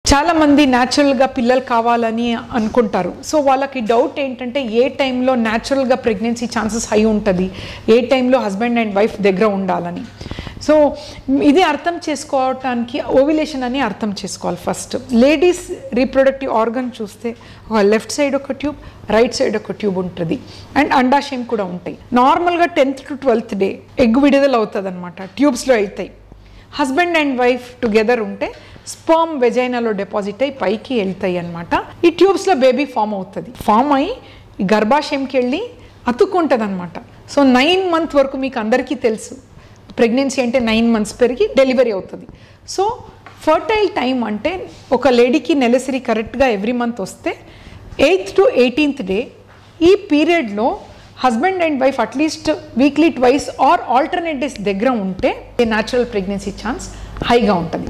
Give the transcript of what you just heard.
చాలా మంది న్యాచురల్గా పిల్లలు కావాలని అనుకుంటారు సో వాళ్ళకి డౌట్ ఏంటంటే ఏ టైంలో న్యాచురల్గా ప్రెగ్నెన్సీ ఛాన్సెస్ హై ఉంటుంది ఏ టైంలో హస్బెండ్ అండ్ వైఫ్ దగ్గర ఉండాలని సో ఇది అర్థం చేసుకోవటానికి ఓవిలేషన్ అని అర్థం చేసుకోవాలి ఫస్ట్ లేడీస్ రీప్రొడక్టివ్ ఆర్గన్ చూస్తే ఒక లెఫ్ట్ సైడ్ ఒక ట్యూబ్ రైట్ సైడ్ ఒక ట్యూబ్ ఉంటుంది అండ్ అండాశయం కూడా ఉంటాయి నార్మల్గా tenth to twelfth day egg విడుదల అవుతుంది అనమాట ట్యూబ్స్లో వెళ్తాయి హస్బెండ్ అండ్ వైఫ్ టుగెదర్ ఉంటే స్పర్మ్ వెజైనాలో డిపాజిట్ అయ్యి పైకి వెళ్తాయి అనమాట ఈ ట్యూబ్స్లో బేబీ ఫామ్ అవుతుంది ఫామ్ అయ్యి ఈ గర్భాశయంకి వెళ్ళి అతుక్కుంటుంది అనమాట సో నైన్ మంత్ వరకు మీకు అందరికీ తెలుసు ప్రెగ్నెన్సీ అంటే నైన్ మంత్స్ పెరిగి డెలివరీ అవుతుంది సో ఫర్టైల్ టైం అంటే ఒక లేడీకి నెలసరి కరెక్ట్గా ఎవ్రీ మంత్ వస్తే ఎయిత్ టు ఎయిటీన్త్ డే ఈ పీరియడ్లో husband and wife at least weekly twice or alternate days దగ్గర ఉంటే న్యాచురల్ ప్రెగ్నెన్సీ ఛాన్స్ హైగా ఉంటుంది